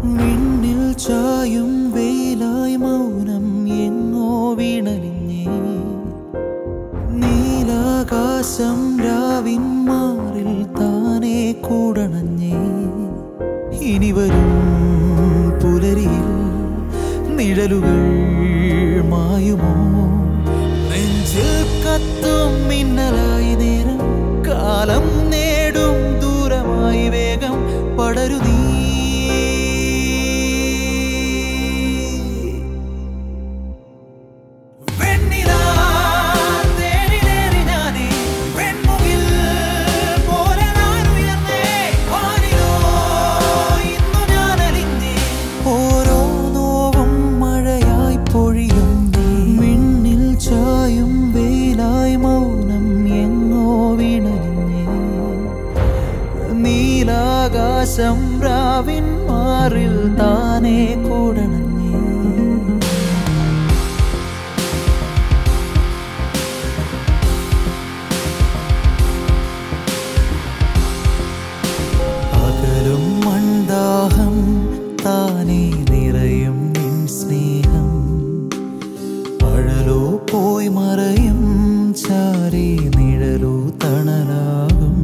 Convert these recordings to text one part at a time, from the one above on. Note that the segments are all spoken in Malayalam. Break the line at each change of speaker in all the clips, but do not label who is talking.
വിണ്ണിൽ ചായും വെയിലായി മൗനം എങ്ങോ വീണലിഞ്ഞേ നീലാകാശം രാവിൻ മാറിൽ താനേ കൂടണഞ്ഞേ ഇനി വരും പുലരിയിൽ നിഴലുകൾ മായുമോ നെഞ്ചിൽ കത്തും മിന്നലായി നേരം കാലം നേടും ദൂരമായി വേഗം പടരു നീ വെണ്ണിലാ തേനിലേറി ഞാനേ വെൺമുകിൽ പോലെ ഞാൻ ഉയർന്നേ വാനിലോ ഇന്നു ഞാൻ അലിഞ്ഞേ ഓരോ നോവും മഴയായി പൊഴിയുന്നേ മിന്നിൽ ചായും വെയിലായി മൗനം എങ്ങോ വീണലിഞ്ഞേ നീലാകാശം രാവിൻ മാറിൽ താനേ കൂടണഞ്ഞേ പകലും മൺദാഹം താനേ നിറയും നിൻ സ്നേഹം പഴലോ പോയി മറയും ചാരി നിഴലോ തണലാകും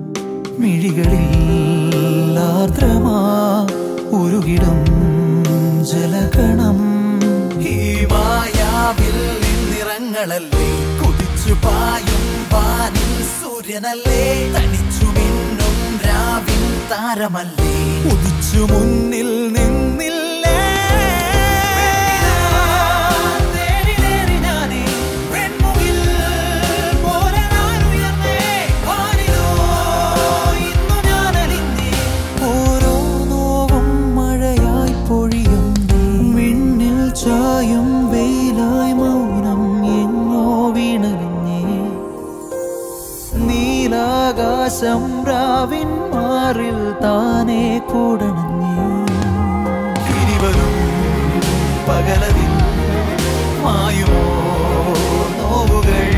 മിഴികളിൽ ആർദ്രമാ ഉരുകിടും ജലകണം ഈ മായാവിൽ നിറങ്ങളല്ലേ കുതിച്ചു പായും വാനിൽ സൂര്യനല്ലേ തനിച്ചു മിന്നും രാവിൻ താരമല്ലേ ഉദിച്ചു മുന്നിൽ നിന്നില്ലേ തേനിലേറി ഞാനേ വെൺമുകിൽ പോലെ ഞാൻ ഉയർന്നേ വാനിലോ ഇന്നു ഞാൻ അലിഞ്ഞേ ഓരോ നോവും മഴയായി പൊഴിയുന്നേ വിണ്ണിൽ ചായും വെയിലായി മൗനം എങ്ങോ വീണലിഞ്ഞേ നീലാകാശം രാവിൻ മാറിൽ താനേ കൂടണഞ്ഞേ ഇനി വരും പകലതിൽ മായുമോ നോവുകൾ